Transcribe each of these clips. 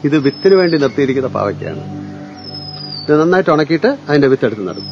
ഇത് വിത്തിന് വേണ്ടി നിർത്തിയിരിക്കുന്ന പാവയ്ക്കാണ് ഇത് നന്നായിട്ട് ഉണക്കിയിട്ട് അതിന്റെ വിത്ത് എടുത്ത് നടും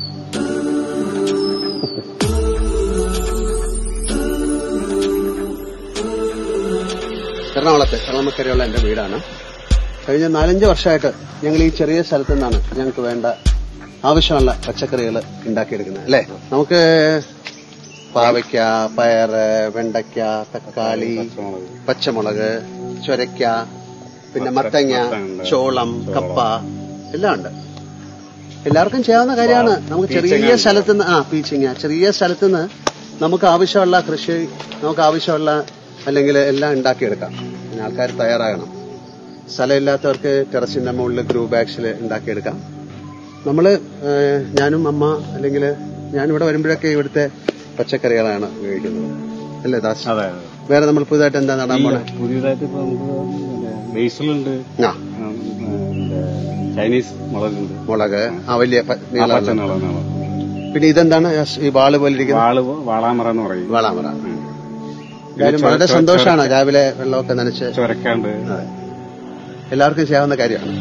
എറണാകുളത്ത് എറണാമക്കരയുള്ള എന്റെ വീടാണ് കഴിഞ്ഞ നാലഞ്ച് വർഷമായിട്ട് ഞങ്ങൾ ഈ ചെറിയ സ്ഥലത്തു നിന്നാണ് ഞങ്ങൾക്ക് വേണ്ട ആവശ്യമുള്ള പച്ചക്കറികൾ ഉണ്ടാക്കിയെടുക്കുന്നത് അല്ലേ നമുക്ക് പാവയ്ക്ക പയറ് വെണ്ടയ്ക്ക തക്കാളി പച്ചമുളക് ചൊരയ്ക്ക പിന്നെ മത്തങ്ങ ചോളം കപ്പ എല്ലാം ഉണ്ട് എല്ലാവർക്കും ചെയ്യാവുന്ന കാര്യമാണ് നമുക്ക് ചെറിയ സ്ഥലത്ത് നിന്ന് ആ പീച്ചിങ്ങ ചെറിയ സ്ഥലത്ത് നിന്ന് നമുക്ക് ആവശ്യമുള്ള കൃഷി നമുക്ക് ആവശ്യമുള്ള അല്ലെങ്കിൽ എല്ലാം ഉണ്ടാക്കിയെടുക്കാം പിന്നെ ആൾക്കാർ തയ്യാറാകണം സ്ഥലമില്ലാത്തവർക്ക് ടെറസിന്റെ മുകളിൽ ഗ്രൂ ബാഗ്സിൽ ഉണ്ടാക്കിയെടുക്കാം നമ്മള് ഏഹ്, ഞാനും അമ്മ അല്ലെങ്കിൽ ഞാനിവിടെ വരുമ്പോഴൊക്കെ ഇവിടുത്തെ പച്ചക്കറികളാണ് ഉപയോഗിക്കുന്നത് അല്ലേ ദാസ് അതെ വേറെ നമ്മൾ പുതുതായിട്ട് എന്താ നടാൻ ഈ പോണേ പുതിയതായിട്ട് ഇപ്പൊ നമുക്ക് ബേസിലുണ്ട് ആ ചൈനീസ് മുളകുണ്ട് മുളക് ആ വലിയ പ- ആ, നീളമുള്ള പച്ച മുളക് നീളം. പിന്നെ ഇതെന്താണ് ഈ വാള് പോലെ ഇരിക്കുന്ന വാള് വാളാമറ എന്ന് പറയും വാളാമറ ഉം. കാര്യം ചൊ- വളരെ ചൊ- സന്തോഷമാണ് രാവിലെ വെള്ളമൊക്കെ നനച്ച് ചൊരക്കാണ്ട് അതെ. എല്ലാവർക്കും ചെയ്യാവുന്ന കാര്യമാണ്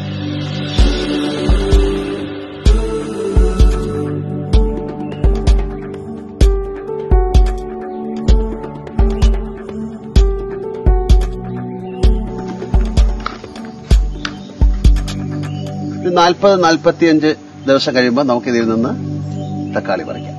നാൽപ്പത് നാൽപ്പത്തിയഞ്ച് ദിവസം കഴിയുമ്പോൾ നമുക്ക് ഇതിൽ നിന്ന് തക്കാളി പറിക്കാം